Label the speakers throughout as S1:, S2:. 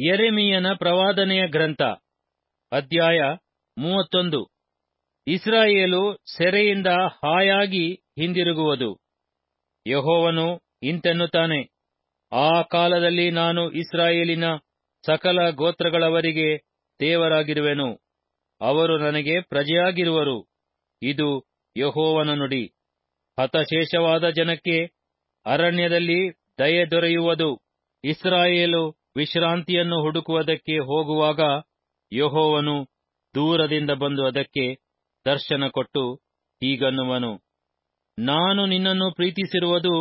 S1: ಯೆರೆಮೀಯನ ಪ್ರವಾದನೆಯ ಗ್ರಂಥ ಅಧ್ಯಾಯ ಮೂವತ್ತೊಂದು ಇಸ್ರಾಯೇಲು ಸೆರೆಯಿಂದ ಹಾಯಾಗಿ ಹಿಂದಿರುಗುವುದು ಯೆಹೋವನು ಇಂತೆನ್ನುತ್ತಾನೆ ಆ ಕಾಲದಲ್ಲಿ ನಾನು ಇಸ್ರಾಯೇಲಿನ ಸಕಲ ಗೋತ್ರಗಳವರಿಗೆ ದೇವರಾಗಿರುವೆನು ಅವರು ನನಗೆ ಪ್ರಜೆಯಾಗಿರುವರು ಇದು ಯೆಹೋವನ ನುಡಿ ಹತಶೇಷವಾದ ಜನಕ್ಕೆ ಅರಣ್ಯದಲ್ಲಿ ದಯೆ ದೊರೆಯುವುದು ಇಸ್ರಾಯೇಲು ವಿಶ್ರಾಂತಿಯನ್ನು ಹುಡುಕುವುದಕ್ಕೆ ಹೋಗುವಾಗ ಯೆಹೋವನು ದೂರದಿಂದ ಬಂದು ಅದಕ್ಕೆ ದರ್ಶನ ಕೊಟ್ಟು ಹೀಗನ್ನುವನು ನಾನು ನಿನ್ನನ್ನು ಪ್ರೀತಿಸಿರುವುದು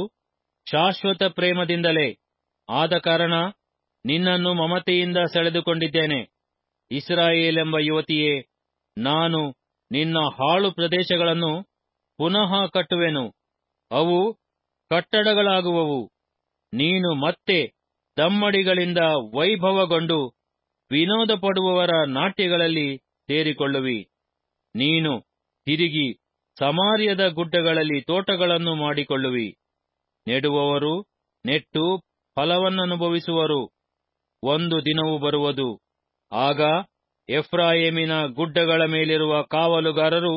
S1: ಶಾಶ್ವತ ಪ್ರೇಮದಿಂದಲೇ ಆದ ಕಾರಣ ನಿನ್ನನ್ನು ಮಮತೆಯಿಂದ ಸೆಳೆದುಕೊಂಡಿದ್ದೇನೆ ಇಸ್ರಾಯೇಲೆಂಬ ಯುವತಿಯೇ ನಾನು ನಿನ್ನ ಹಾಳು ಪ್ರದೇಶಗಳನ್ನು ಪುನಃ ಕಟ್ಟುವೆನು ಅವು ಕಟ್ಟಡಗಳಾಗುವವು ನೀನು ಮತ್ತೆ ದಮ್ಮಡಿಗಳಿಂದ ವೈಭವಗೊಂಡು ವಿನೋದ ಪಡುವವರ ನಾಟ್ಯಗಳಲ್ಲಿ ಸೇರಿಕೊಳ್ಳುವಿ ನೀನು ತಿರುಗಿ ಸಮಾರ್ಯದ ಗುಡ್ಡಗಳಲ್ಲಿ ತೋಟಗಳನ್ನು ಮಾಡಿಕೊಳ್ಳುವಿ ನೆಡುವವರು ನೆಟ್ಟು ಫಲವನ್ನನುಭವಿಸುವರು ಒಂದು ದಿನವು ಬರುವುದು ಆಗ ಎಫ್ರಾಯೇಮಿನ ಗುಡ್ಡಗಳ ಮೇಲಿರುವ ಕಾವಲುಗಾರರು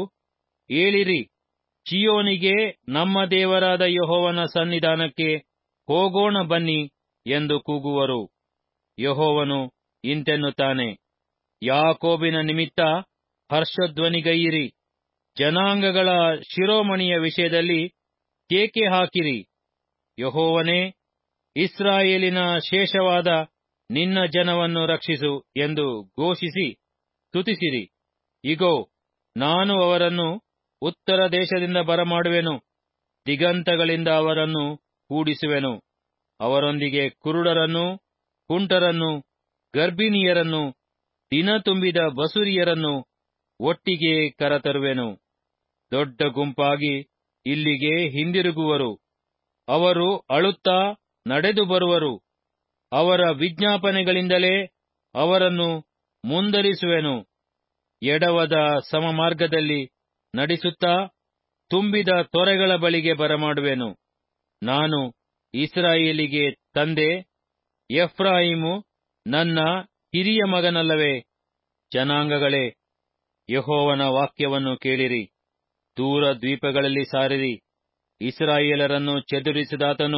S1: ಏಳಿರಿ ಚಿಯೋನಿಗೆ ನಮ್ಮ ದೇವರಾದ ಯೆಹೋವನ ಸನ್ನಿಧಾನಕ್ಕೆ ಹೋಗೋಣ ಬನ್ನಿ ಎಂದು ಕೂಗುವರು ಯೆಹೋವನು ಇಂತೆನ್ನುತ್ತಾನೆ ಯಾಕೋಬಿನ ನಿಮಿತ್ತ ಹರ್ಷಧ್ವನಿಗೈಯಿರಿ ಜನಾಂಗಗಳ ಶಿರೋಮಣಿಯ ವಿಷಯದಲ್ಲಿ ಕೇಕೆ ಹಾಕಿರಿ ಯೆಹೋವನೇ ಇಸ್ರಾಯೇಲಿನ ಶೇಷವಾದ ನಿನ್ನ ಜನವನ್ನು ರಕ್ಷಿಸು ಎಂದು ಘೋಷಿಸಿ ಸ್ತುತಿಸಿರಿ ಇಗೋ ನಾನು ಅವರನ್ನು ಉತ್ತರ ದೇಶದಿಂದ ಬರಮಾಡುವೆನು ದಿಗಂತಗಳಿಂದ ಅವರನ್ನು ಕೂಡಿಸುವೆನು ಅವರೊಂದಿಗೆ ಕುರುಡರನ್ನು ಕುಂಟರನ್ನು ಗರ್ಭಿಣಿಯರನ್ನು ದಿನ ತುಂಬಿದ ಬಸುರಿಯರನ್ನು ಒಟ್ಟಿಗೆ ಕರತರುವೆನು ದೊಡ್ಡ ಗುಂಪಾಗಿ ಇಲ್ಲಿಗೆ ಹಿಂದಿರುಗುವರು ಅವರು ಅಳುತ್ತಾ ನಡೆದು ಬರುವರು ಅವರ ವಿಜ್ಞಾಪನೆಗಳಿಂದಲೇ ಅವರನ್ನು ಮುಂದರಿಸುವೆನು ಎಡವದ ಸಮಮಾರ್ಗದಲ್ಲಿ ನಡೆಸುತ್ತಾ ತುಂಬಿದ ತೊರೆಗಳ ಬಳಿಗೆ ಬರಮಾಡುವೆನು ನಾನು ಇಸ್ರಾಯೇಲಿಗೆ ತಂದೆ ಎಫ್ರಾಯಿಮು ನನ್ನ ಹಿರಿಯ ಮಗನಲ್ಲವೇ ಜನಾಂಗಗಳೇ ಯೆಹೋವನ ವಾಕ್ಯವನ್ನು ಕೇಳಿರಿ ದೂರ ದ್ವೀಪಗಳಲ್ಲಿ ಸಾರಿರಿ ಇಸ್ರಾಯೇಲರನ್ನು ಚದುರಿಸಿದಾತನು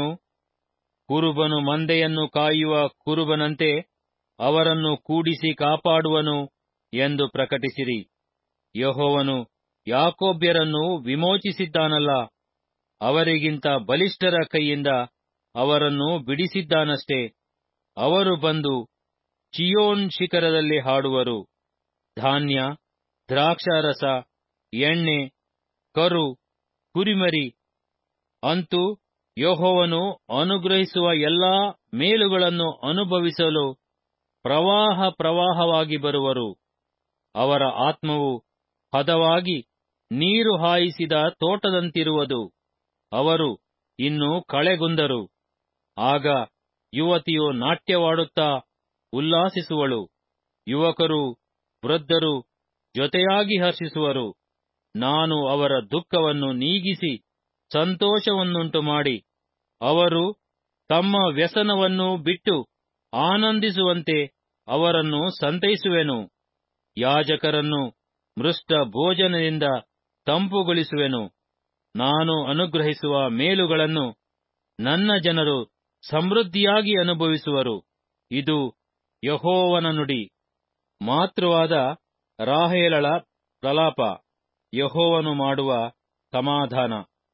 S1: ಕುರುಬನು ಮಂದೆಯನ್ನು ಕಾಯುವ ಕುರುಬನಂತೆ ಅವರನ್ನು ಕೂಡಿಸಿ ಕಾಪಾಡುವನು ಎಂದು ಪ್ರಕಟಿಸಿರಿ ಯೆಹೋವನು ಯಾಕೋಬ್ಯರನ್ನು ವಿಮೋಚಿಸಿದ್ದಾನಲ್ಲ ಅವರಿಗಿಂತ ಬಲಿಷ್ಠರ ಕೈಯಿಂದ ಅವರನ್ನು ಬಿಡಿಸಿದ್ದಾನಷ್ಟೇ ಅವರು ಬಂದು ಚಿಯೋನ್ ಶಿಖರದಲ್ಲಿ ಹಾಡುವರು ಧಾನ್ಯ ದ್ರಾಕ್ಷಾರಸ ಎಣ್ಣೆ ಕರು ಕುರಿಮರಿ ಅಂತೂ ಯೆಹೋವನು ಅನುಗ್ರಹಿಸುವ ಎಲ್ಲಾ ಮೇಲುಗಳನ್ನು ಅನುಭವಿಸಲು ಪ್ರವಾಹ ಪ್ರವಾಹವಾಗಿ ಬರುವರು ಅವರ ಆತ್ಮವು ಹದವಾಗಿ ನೀರು ಹಾಯಿಸಿದ ತೋಟದಂತಿರುವುದು ಅವರು ಇನ್ನು ಕಳೆಗುಂದರು ಆಗ ಯುವತಿಯು ನಾಟ್ಯವಾಡುತ್ತಾ ಉಲ್ಲಾಸಿಸುವಳು ಯುವಕರು ವೃದ್ಧರು ಜೊತೆಯಾಗಿ ಹರ್ಷಿಸುವರು ನಾನು ಅವರ ದುಃಖವನ್ನು ನೀಗಿಸಿ ಸಂತೋಷವನ್ನುಂಟು ಮಾಡಿ ಅವರು ತಮ್ಮ ವ್ಯಸನವನ್ನು ಬಿಟ್ಟು ಆನಂದಿಸುವಂತೆ ಅವರನ್ನು ಸಂತೈಸುವೆನು ಯಾಜಕರನ್ನು ಮೃಷ್ಟ ಭೋಜನದಿಂದ ತಂಪುಗೊಳಿಸುವೆನು ನಾನು ಅನುಗ್ರಹಿಸುವ ಮೇಲುಗಳನ್ನು ನನ್ನ ಜನರು ಸಮೃದ್ಧಿಯಾಗಿ ಅನುಭವಿಸುವರು ಇದು ಯಹೋವನ ನುಡಿ ಮಾತೃವಾದ ರಾಹೇಲಳ ಪ್ರಲಾಪ ಯಹೋವನು ಮಾಡುವ ಸಮಾಧಾನ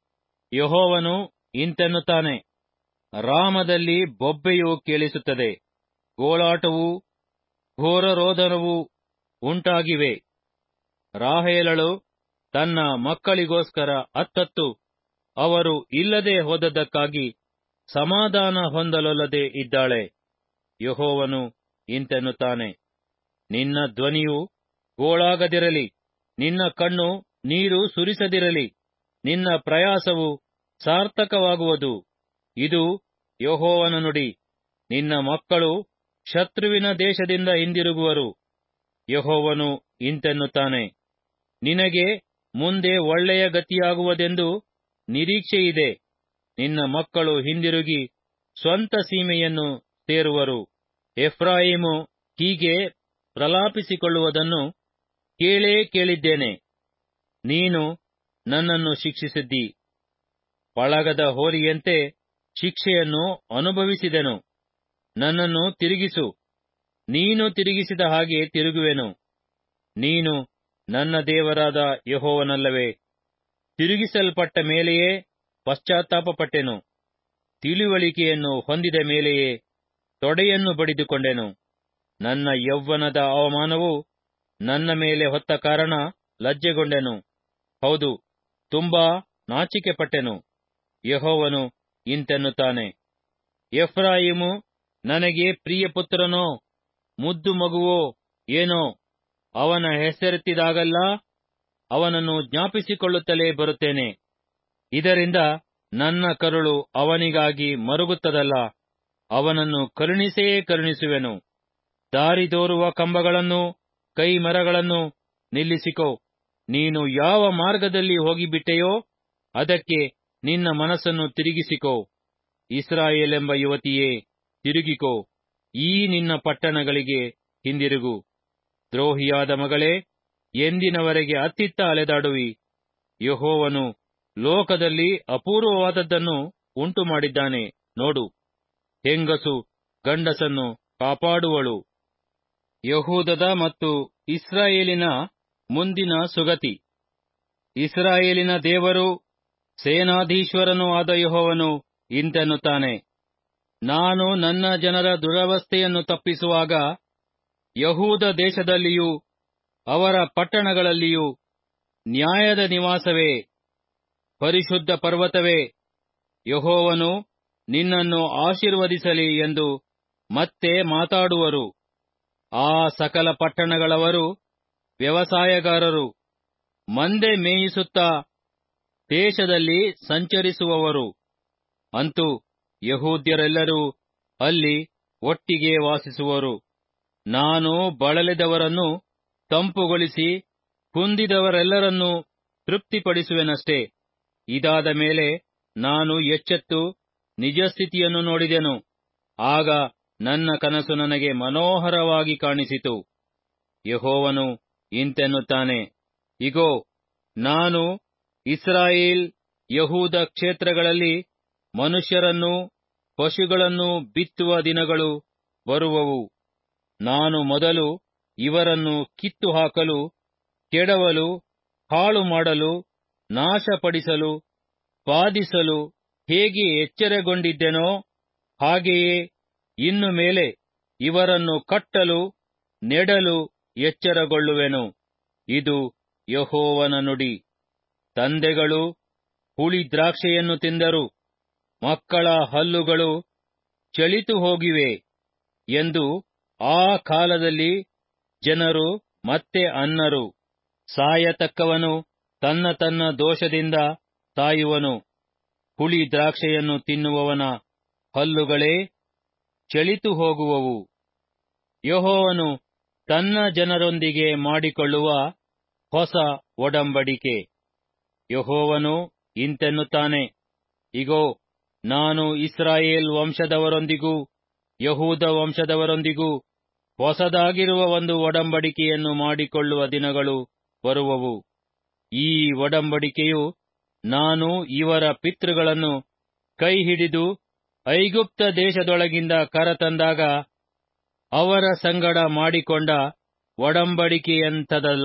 S1: ಯಹೋವನು ಇಂತೆನ್ನುತ್ತಾನೆ ರಾಮದಲ್ಲಿ ಬೊಬ್ಬೆಯು ಕೇಳಿಸುತ್ತದೆ ಗೋಳಾಟವೂ ಘೋರರೋಧನವೂ ಉಂಟಾಗಿವೆ ರಾಹೇಲಳು ತನ್ನ ಮಕ್ಕಳಿಗೋಸ್ಕರ ಅತ್ತತ್ತು ಅವರು ಇಲ್ಲದೆ ಹೋದದ್ದಕ್ಕಾಗಿ ಸಮಾಧಾನ ಹೊಂದಲೊಲ್ಲದೆ ಇದ್ದಾಳೆ ಯಹೋವನು ಇಂತೆನ್ನುತ್ತಾನೆ ನಿನ್ನ ಧ್ವನಿಯು ಗೋಳಾಗದಿರಲಿ ನಿನ್ನ ಕಣ್ಣು ನೀರು ಸುರಿಸದಿರಲಿ ನಿನ್ನ ಪ್ರಯಾಸವು ಸಾರ್ಥಕವಾಗುವುದು ಇದು ಯಹೋವನ ನುಡಿ ನಿನ್ನ ಮಕ್ಕಳು ಶತ್ರುವಿನ ದೇಶದಿಂದ ಹಿಂದಿರುಗುವರು ಯಹೋವನು ಇಂತೆನ್ನುತ್ತಾನೆ ನಿನಗೆ ಮುಂದೆ ಒಳ್ಳೆಯ ಗತಿಯಾಗುವುದೆಂದು ನಿರೀಕ್ಷೆಯಿದೆ ನಿನ್ನ ಮಕ್ಕಳು ಹಿಂದಿರುಗಿ ಸ್ವಂತ ಸೀಮೆಯನ್ನು ಸೇರುವರು ಎಫ್ರಾಯಿಮು ಹೀಗೆ ಪ್ರಲಾಪಿಸಿಕೊಳ್ಳುವುದನ್ನು ಕೇಳೇ ಕೇಳಿದ್ದೇನೆ ನೀನು ನನ್ನನ್ನು ಶಿಕ್ಷಿಸಿದ್ದಿ ಪಳಗದ ಹೋರಿಯಂತೆ ಶಿಕ್ಷೆಯನ್ನು ಅನುಭವಿಸಿದೆನು ನನ್ನನ್ನು ತಿರುಗಿಸು ನೀನು ತಿರುಗಿಸಿದ ಹಾಗೆ ತಿರುಗುವೆನು ನೀನು ನನ್ನ ದೇವರಾದ ಯಹೋವನಲ್ಲವೇ ತಿರುಗಿಸಲ್ಪಟ್ಟ ಮೇಲೆಯೇ ಪಶ್ಚಾತ್ತಾಪಪಟ್ಟೆನು ತಿಳಿವಳಿಕೆಯನ್ನು ಹೊಂದಿದ ಮೇಲೆಯೇ ತೊಡೆಯನ್ನು ಬಡಿದುಕೊಂಡೆನು ನನ್ನ ಯೌವನದ ಅವಮಾನವು ನನ್ನ ಮೇಲೆ ಹೊತ್ತ ಕಾರಣ ಲಜ್ಜೆಗೊಂಡೆನು ಹೌದು ತುಂಬಾ ನಾಚಿಕೆಪಟ್ಟೆನು ಯಹೋವನು ಇಂತೆನ್ನುತ್ತಾನೆ ಎಫ್ರಾಯಿಮು ನನಗೆ ಪ್ರಿಯಪುತ್ರನೋ ಮುದ್ದು ಮಗುವೋ ಏನೋ ಅವನ ಹೆಸರೆತ್ತಿದಾಗಲ್ಲ ಅವನನ್ನು ಜ್ಞಾಪಿಸಿಕೊಳ್ಳುತ್ತಲೇ ಬರುತ್ತೇನೆ ಇದರಿಂದ ನನ್ನ ಕರುಳು ಅವನಿಗಾಗಿ ಮರುಗುತ್ತದಲ್ಲ ಅವನನ್ನು ಕರುಣಿಸೇ ಕರುಣಿಸುವೆನು ದಾರಿದೋರುವ ಕಂಬಗಳನ್ನು ಕೈ ಮರಗಳನ್ನು ನಿಲ್ಲಿಸಿಕೋ ನೀನು ಯಾವ ಮಾರ್ಗದಲ್ಲಿ ಹೋಗಿಬಿಟ್ಟೆಯೋ ಅದಕ್ಕೆ ನಿನ್ನ ಮನಸ್ಸನ್ನು ತಿರುಗಿಸಿಕೋ ಇಸ್ರಾಯೇಲೆಂಬ ಯುವತಿಯೇ ತಿರುಗಿಕೋ ಈ ನಿನ್ನ ಪಟ್ಟಣಗಳಿಗೆ ಹಿಂದಿರುಗು ದ್ರೋಹಿಯಾದ ಮಗಳೇ ಎಂದಿನವರೆಗೆ ಅತ್ತಿತ್ತ ಅಲೆದಾಡುವಿ ಯಹೋವನು ಲೋಕದಲ್ಲಿ ಅಪೂರ್ವವಾದದ್ದನ್ನು ಉಂಟು ಮಾಡಿದ್ದಾನೆ ನೋಡು ಹೆಂಗಸು ಗಂಡಸನ್ನು ಕಾಪಾಡುವಳು ಯಹೂದದ ಮತ್ತು ಇಸ್ರಾಯೇಲಿನ ಮುಂದಿನ ಸುಗತಿ ಇಸ್ರಾಯೇಲಿನ ದೇವರು ಸೇನಾಧೀಶ್ವರನೂ ಆದ ಯಹೋವನು ಇಂತೆನ್ನುತ್ತಾನೆ ನಾನು ನನ್ನ ಜನರ ದುರವಸ್ಥೆಯನ್ನು ತಪ್ಪಿಸುವಾಗ ಯಹೂದ ದೇಶದಲ್ಲಿಯೂ ಅವರ ಪಟ್ಟಣಗಳಲ್ಲಿಯೂ ನ್ಯಾಯದ ನಿವಾಸವೇ ಪರಿಶುದ್ಧ ಪರ್ವತವೇ ಯಹೋವನು ನಿನ್ನನ್ನು ಆಶೀರ್ವದಿಸಲಿ ಎಂದು ಮತ್ತೆ ಮಾತಾಡುವರು ಆ ಸಕಲ ಪಟ್ಟಣಗಳವರು ವ್ಯವಸಾಯಗಾರರು ಮಂದೆ ಮೇಯಿಸುತ್ತಾ ದೇಶದಲ್ಲಿ ಸಂಚರಿಸುವವರು ಅಂತೂ ಯಹೂದ್ಯರೆಲ್ಲರೂ ಅಲ್ಲಿ ಒಟ್ಟಿಗೆ ವಾಸಿಸುವರು ನಾನು ಬಳಲಿದವರನ್ನು ತಂಪುಗೊಳಿಸಿ ಕುಂದಿದವರೆಲ್ಲರನ್ನೂ ತೃಪ್ತಿಪಡಿಸುವೆನಷ್ಟೇ ಇದಾದ ಮೇಲೆ ನಾನು ಎಚ್ಚೆತ್ತು ನಿಜಸ್ಥಿತಿಯನ್ನು ನೋಡಿದೆನು ಆಗ ನನ್ನ ಕನಸು ನನಗೆ ಮನೋಹರವಾಗಿ ಕಾಣಿಸಿತು ಯಹೋವನು ಇಂತೆನ್ನುತ್ತಾನೆ ಇಗೋ ನಾನು ಇಸ್ರಾಯೇಲ್ ಯಹೂದ ಕ್ಷೇತ್ರಗಳಲ್ಲಿ ಮನುಷ್ಯರನ್ನೂ ಪಶುಗಳನ್ನೂ ಬಿತ್ತುವ ದಿನಗಳು ಬರುವವು ನಾನು ಮೊದಲು ಇವರನ್ನು ಕಿತ್ತು ಹಾಕಲು ಕೆಡವಲು ಹಾಳು ಮಾಡಲು ನಾಶಪಡಿಸಲು ಬಾಧಿಸಲು ಹೇಗೆ ಎಚ್ಚರಗೊಂಡಿದ್ದೆನೋ ಹಾಗೆಯೇ ಇನ್ನು ಮೇಲೆ ಇವರನ್ನು ಕಟ್ಟಲು ನೆಡಲು ಎಚ್ಚರಗೊಳ್ಳುವೆನು ಇದು ಯಹೋವನ ನುಡಿ ತಂದೆಗಳು ಹುಳಿ ದ್ರಾಕ್ಷೆಯನ್ನು ತಿಂದರು ಮಕ್ಕಳ ಹಲ್ಲುಗಳು ಚಳಿತು ಹೋಗಿವೆ ಎಂದು ಆ ಕಾಲದಲ್ಲಿ ಜನರು ಮತ್ತೆ ಅನ್ನರು ಸಾಯತಕ್ಕವನು ತನ್ನ ತನ್ನ ದೋಷದಿಂದ ಸಾಯುವನು ಹುಳಿ ದ್ರಾಕ್ಷೆಯನ್ನು ತಿನ್ನುವವನ ಹಲ್ಲುಗಳೇ ಚಳಿತು ಹೋಗುವವು ಯಹೋವನು ತನ್ನ ಜನರೊಂದಿಗೆ ಮಾಡಿಕೊಳ್ಳುವ ಹೊಸ ಒಡಂಬಡಿಕೆ ಯಹೋವನು ಇಂತೆನ್ನುತ್ತಾನೆ ಇಗೋ ನಾನು ಇಸ್ರಾಯೇಲ್ ವಂಶದವರೊಂದಿಗೂ ಯಹೂದ ವಂಶದವರೊಂದಿಗೂ ಹೊಸದಾಗಿರುವ ಒಂದು ಒಡಂಬಡಿಕೆಯನ್ನು ಮಾಡಿಕೊಳ್ಳುವ ದಿನಗಳು ಬರುವವು ಈ ಒಡಂಬಡಿಕೆಯು ನಾನು ಇವರ ಪಿತೃಗಳನ್ನು ಕೈ ಹಿಡಿದು ಐಗುಪ್ತ ದೇಶದೊಳಗಿಂದ ಕರತಂದಾಗ ಅವರ ಸಂಗಡ ಮಾಡಿಕೊಂಡ ಒಡಂಬಡಿಕೆಯಂಥದಲ್ಲ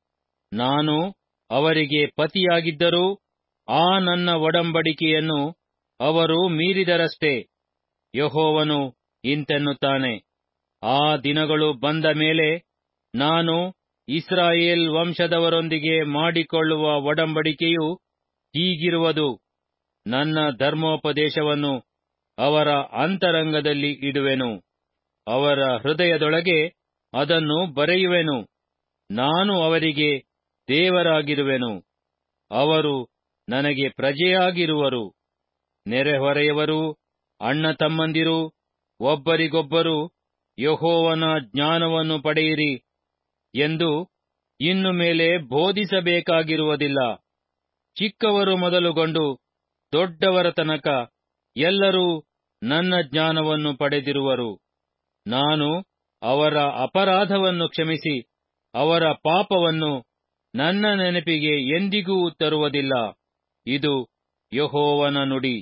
S1: ನಾನು ಅವರಿಗೆ ಪತಿಯಾಗಿದ್ದರೂ ಆ ನನ್ನ ಒಡಂಬಡಿಕೆಯನ್ನು ಅವರು ಮೀರಿದರಷ್ಟೇ ಯಹೋವನು ಇಂತೆನ್ನುತ್ತಾನೆ ಆ ದಿನಗಳು ಬಂದ ಮೇಲೆ ನಾನು ಇಸ್ರಾಯೇಲ್ ವಂಶದವರೊಂದಿಗೆ ಮಾಡಿಕೊಳ್ಳುವ ಒಡಂಬಡಿಕೆಯು ಹೀಗಿರುವುದು ನನ್ನ ಧರ್ಮೋಪದೇಶವನ್ನು ಅವರ ಅಂತರಂಗದಲ್ಲಿ ಇಡುವೆನು ಅವರ ಹೃದಯದೊಳಗೆ ಅದನ್ನು ಬರೆಯುವೆನು ನಾನು ಅವರಿಗೆ ದೇವರಾಗಿರುವೆನು ಅವರು ನನಗೆ ಪ್ರಜೆಯಾಗಿರುವರು ನೆರೆಹೊರೆಯವರೂ ಅಣ್ಣ ತಮ್ಮಂದಿರು ಒಬ್ಬರಿಗೊಬ್ಬರು ಯಹೋವನ ಜ್ಞಾನವನ್ನು ಪಡೆಯಿರಿ ಎಂದು ಇನ್ನು ಮೇಲೆ ಬೋಧಿಸಬೇಕಾಗಿರುವುದಿಲ್ಲ ಚಿಕ್ಕವರು ಮೊದಲುಗೊಂಡು ದೊಡ್ಡವರ ತನಕ ಎಲ್ಲರೂ ನನ್ನ ಜ್ಞಾನವನ್ನು ಪಡೆದಿರುವರು ನಾನು ಅವರ ಅಪರಾಧವನ್ನು ಕ್ಷಮಿಸಿ ಅವರ ಪಾಪವನ್ನು ನನ್ನ ನೆನಪಿಗೆ ಎಂದಿಗೂ ತರುವುದಿಲ್ಲ ಇದು ಯಹೋವನ ನುಡಿ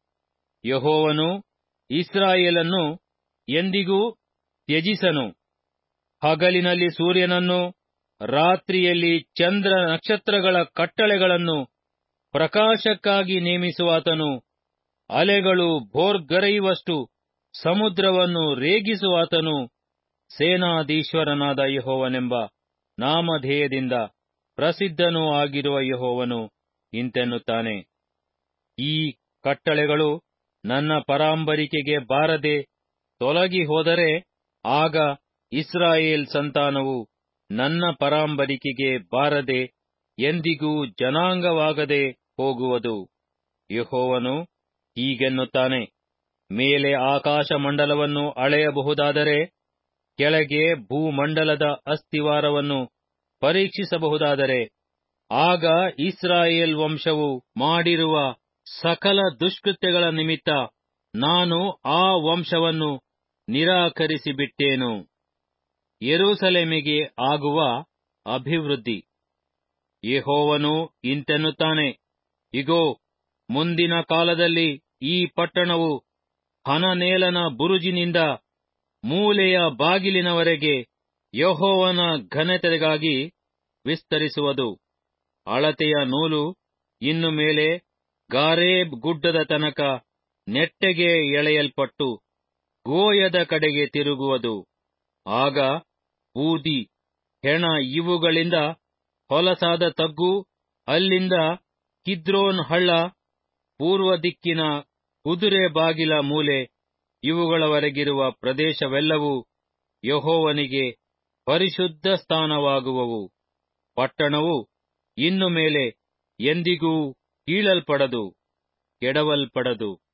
S1: ಯಹೋವನು ಇಸ್ರಾಯೇಲನ್ನು ಎಂದಿಗೂ ತ್ಯಜಿಸನು ಹಗಲಿನಲ್ಲಿ ಸೂರ್ಯನನ್ನು ರಾತ್ರಿಯಲ್ಲಿ ಚಂದ್ರ ನಕ್ಷತ್ರಗಳ ಕಟ್ಟಳೆಗಳನ್ನು ಪ್ರಕಾಶಕ್ಕಾಗಿ ನೇಮಿಸುವಾತನು ಅಲೆಗಳು ಭೋರ್ಗರೆಯುವಷ್ಟು ಸಮುದ್ರವನ್ನು ರೇಗಿಸುವಾತನು ಸೇನಾಧೀಶ್ವರನಾದ ಯಹೋವನೆಂಬ ನಾಮಧೇಯದಿಂದ ಪ್ರಸಿದ್ಧನೂ ಆಗಿರುವ ಯಹೋವನು ಇಂತೆನ್ನುತ್ತಾನೆ ಈ ಕಟ್ಟಳೆಗಳು ನನ್ನ ಪರಾಂಬರಿಕೆಗೆ ಬಾರದೆ ತೊಲಗಿ ಹೋದರೆ ಆಗ ಇಸ್ರಾಯೇಲ್ ಸಂತಾನವು ನನ್ನ ಪರಾಂಬರಿಕೆಗೆ ಬಾರದೆ ಎಂದಿಗೂ ಜನಾಂಗವಾಗದೆ ಹೋಗುವುದು ಯಹೋವನು ಹೀಗೆನ್ನುತ್ತಾನೆ ಮೇಲೆ ಆಕಾಶ ಮಂಡಲವನ್ನು ಅಳೆಯಬಹುದಾದರೆ ಕೆಳಗೆ ಭೂಮಂಡಲದ ಅಸ್ಥಿವಾರವನ್ನು ಪರೀಕ್ಷಿಸಬಹುದಾದರೆ ಆಗ ಇಸ್ರಾಯೇಲ್ ವಂಶವು ಮಾಡಿರುವ ಸಕಲ ದುಷ್ಕೃತ್ಯಗಳ ನಿಮಿತ್ತ ನಾನು ಆ ವಂಶವನ್ನು ನಿರಾಕರಿಸಿಬಿಟ್ಟೇನು ಯೆರೂಸಲೇಮಿಗೆ ಆಗುವ ಅಭಿವೃದ್ಧಿ ಯೆಹೋವನು ಇಂತೆನ್ನುತ್ತಾನೆ ಇಗೋ ಮುಂದಿನ ಕಾಲದಲ್ಲಿ ಈ ಪಟ್ಟಣವು ಹನನೇಲನ ಬುರುಜಿನಿಂದ ಮೂಲೆಯ ಬಾಗಿಲಿನವರೆಗೆ ಯಹೋವನ ಘನತೆಗಾಗಿ ವಿಸ್ತರಿಸುವುದು ಅಳತೆಯ ನೂಲು ಇನ್ನು ಮೇಲೆ ಗಾರೇಬ್ ಗುಡ್ಡದ ತನಕ ನೆಟ್ಟಗೆ ಎಳೆಯಲ್ಪಟ್ಟು ಗೋಯದ ಕಡೆಗೆ ತಿರುಗುವುದು ಆಗ ಬೂದಿ ಹೆಣ ಇವುಗಳಿಂದ ಹೊಲಸಾದ ತಗ್ಗು ಅಲ್ಲಿಂದ ಕಿದ್ರೋನ್ ಹಳ್ಳ ಪೂರ್ವ ದಿಕ್ಕಿನ ಕುದುರೆ ಬಾಗಿಲ ಮೂಲೆ ಇವುಗಳವರೆಗಿರುವ ಪ್ರದೇಶವೆಲ್ಲವೂ ಯಹೋವನಿಗೆ ಪರಿಶುದ್ಧ ಸ್ಥಾನವಾಗುವವು ಪಟ್ಟಣವು ಇನ್ನು ಮೇಲೆ ಎಂದಿಗೂ ಕೀಳಲ್ಪಡದು ಕೆಡವಲ್ಪಡದು